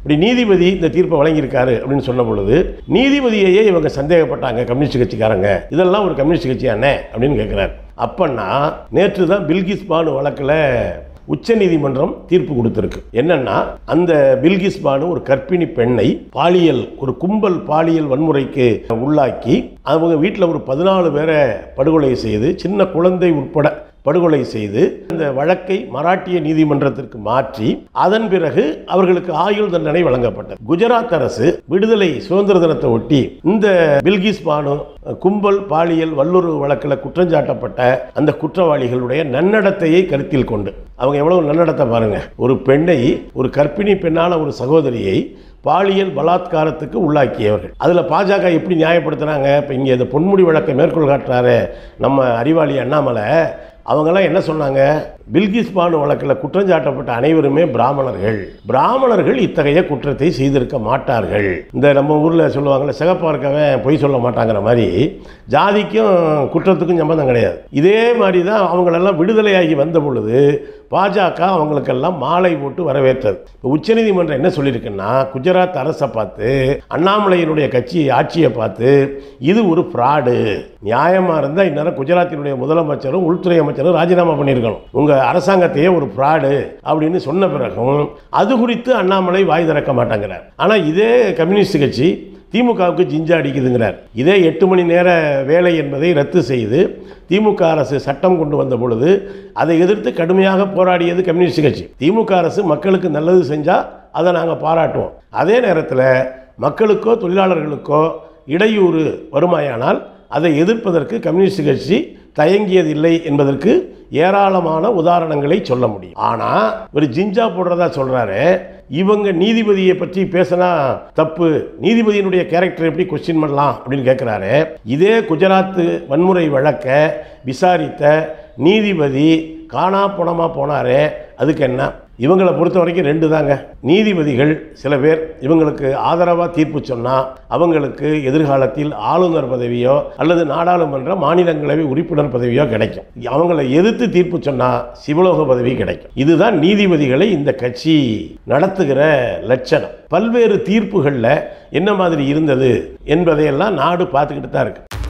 இப்படி நீதிபதி இந்த தீர்ப்பை வழங்கியிருக்காரு அப்படின்னு சொன்ன பொழுது நீதிபதியையே இவங்க சந்தேகப்பட்டாங்க கம்யூனிஸ்ட் கட்சிக்காரங்க இதெல்லாம் ஒரு கம்யூனிஸ்ட் கட்சியானே அப்படின்னு கேட்குறாரு அப்பன்னா நேற்று தான் பில்கிஸ் பானு வழக்கில் உச்சநீதிமன்றம் தீர்ப்பு கொடுத்திருக்கு என்னன்னா அந்த பில்கிஸ் பானு ஒரு கர்ப்பிணி பெண்ணை பாலியல் ஒரு கும்பல் பாலியல் வன்முறைக்கு உள்ளாக்கி அவங்க வீட்டில் ஒரு பதினாலு பேரை படுகொலை செய்து சின்ன குழந்தை உட்பட படுகொலை செய்து அந்த வழக்கை மராட்டிய நீதிமன்றத்திற்கு மாற்றி அதன் பிறகு அவர்களுக்கு ஆயுள் தண்டனை வழங்கப்பட்டது குஜராத் அரசு விடுதலை சுதந்திர தினத்தை ஒட்டி இந்த பில்கிஸ் பானு கும்பல் பாலியல் வல்லுறவு வழக்கில் குற்றஞ்சாட்டப்பட்ட அந்த குற்றவாளிகளுடைய நன்னடத்தையை கருத்தில் கொண்டு அவங்க எவ்வளவு நன்னடத்தை பாருங்க ஒரு பெண்ணை ஒரு கர்ப்பிணி பெண்ணான ஒரு சகோதரியை பாலியல் பலாத்காரத்துக்கு உள்ளாக்கியவர்கள் அதில் பாஜக எப்படி நியாயப்படுத்துனாங்க இப்போ இங்கே இந்த பொன்முடி வழக்கை மேற்கோள் காட்டுறாரு நம்ம அறிவாளி அண்ணாமலை அவங்கெல்லாம் என்ன சொன்னாங்க பில்கிஸ் பானு வழக்கில் குற்றஞ்சாட்டப்பட்ட அனைவருமே பிராமணர்கள் பிராமணர்கள் இத்தகைய குற்றத்தை செய்திருக்க மாட்டார்கள் இந்த நம்ம ஊரில் சொல்லுவாங்கள்ல சிகப்பார்க்கவன் பொய் சொல்ல மாட்டாங்கிற மாதிரி ஜாதிக்கும் குற்றத்துக்கும் சம்பந்தம் கிடையாது இதே மாதிரி தான் அவங்களெல்லாம் விடுதலையாகி வந்த பொழுது பாஜக அவங்களுக்கெல்லாம் மாலை போட்டு வரவேற்றது இப்போ உச்சநீதிமன்றம் என்ன சொல்லியிருக்குன்னா குஜராத் அரசை பார்த்து அண்ணாமலையினுடைய கட்சி ஆட்சியை பார்த்து இது ஒரு ஃப்ராடு நியாயமாக இருந்தால் இந்நேரம் குஜராத்தினுடைய முதலமைச்சரும் உள்துறை அமைச்சரும் ராஜினாமா பண்ணியிருக்கணும் உங்கள் அரசாங்கத்தையே ஒரு ஃப்ராடு அப்படின்னு சொன்ன பிறகும் அது குறித்து அண்ணாமலை வாய் திறக்க மாட்டேங்கிறார் ஆனால் இதே கம்யூனிஸ்ட் கட்சி திமுகவுக்கு ஜிஞ்சா அடிக்குதுங்கிறார் இதே எட்டு மணி நேர வேலை என்பதை ரத்து செய்து திமுக அரசு சட்டம் கொண்டு வந்த பொழுது அதை எதிர்த்து கடுமையாக போராடியது கம்யூனிஸ்ட் கட்சி திமுக அரசு மக்களுக்கு நல்லது செஞ்சால் அதை நாங்கள் பாராட்டுவோம் அதே நேரத்தில் மக்களுக்கோ தொழிலாளர்களுக்கோ இடையூறு வருமாயானால் அதை எதிர்ப்பதற்கு கம்யூனிஸ்ட் கட்சி தயங்கியதில்லை என்பதற்கு ஏராளமான உதாரணங்களை சொல்ல முடியும் ஆனால் ஒரு ஜிஞ்சா போடுறதா சொல்கிறாரு இவங்க நீதிபதியை பற்றி பேசினா தப்பு நீதிபதியினுடைய கேரக்டர் எப்படி கொஸ்டின் பண்ணலாம் அப்படின்னு கேட்குறாரு இதே குஜராத் வன்முறை வழக்கை விசாரித்த நீதிபதி காணா போனமா போனாரே அதுக்கு என்ன இவங்களை பொறுத்த வரைக்கும் ரெண்டு தாங்க நீதிபதிகள் சில பேர் இவங்களுக்கு ஆதரவாக தீர்ப்பு சொன்னால் அவங்களுக்கு எதிர்காலத்தில் ஆளுநர் பதவியோ அல்லது நாடாளுமன்ற மாநிலங்களவை உறுப்பினர் பதவியோ கிடைக்கும் அவங்களை எதிர்த்து தீர்ப்பு சொன்னால் சிவலோக பதவி கிடைக்கும் இதுதான் நீதிபதிகளை இந்த கட்சி நடத்துகிற லட்சணம் பல்வேறு தீர்ப்புகளில் என்ன மாதிரி இருந்தது என்பதையெல்லாம் நாடு பார்த்துக்கிட்டு தான் இருக்கு